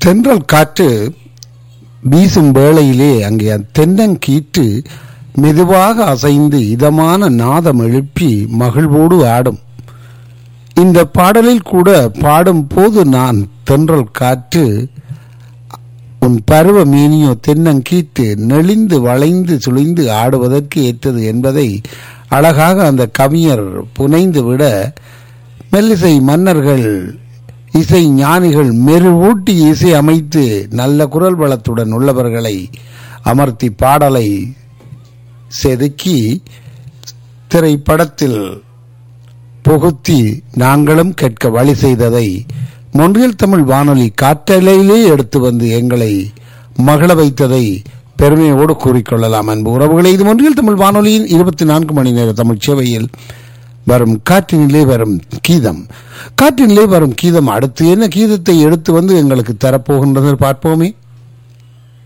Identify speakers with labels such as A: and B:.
A: தென்றல் காற்று வீசும் வேளையிலே அங்கே தென்னங்கீற்று மெதுவாக அசைந்து இதமான நாதம் எழுப்பி மகிழ்வோடு ஆடும் இந்த பாடலில் கூட பாடும் போது நான் தென்றல் காற்று உன் பருவ மீனியோ தென்னங்கீற்று நெளிந்து வளைந்து சுழிந்து ஆடுவதற்கு ஏற்றது என்பதை அழகாக அந்த கவிஞர் புனைந்து விட மெல்லிசை மன்னர்கள் இசை ஞானிகள் மெருவூட்டி இசை அமைத்து நல்ல குரல் வளத்துடன் உள்ளவர்களை அமர்த்தி பாடலை செதுக்கி திரைப்படத்தில் புகுத்தி நாங்களும் கேட்க வழி செய்ததை மொன்றியல் தமிழ் வானொலி காற்றலையிலே எடுத்து வந்து எங்களை மகள வைத்ததை பெருமையோடு கூறிக்கொள்ளலாம் அன்பு உறவுகளை இது மொன்றியல் தமிழ் வானொலியின் இருபத்தி நான்கு மணி நேர தமிழ் சேவையில் வரும் காற்றினிலே வரும் கீதம் காற்றினிலே வரும் கீதம் அடுத்து என்ன கீதத்தை எடுத்து வந்து எங்களுக்கு தரப்போகின்றது பார்ப்போமே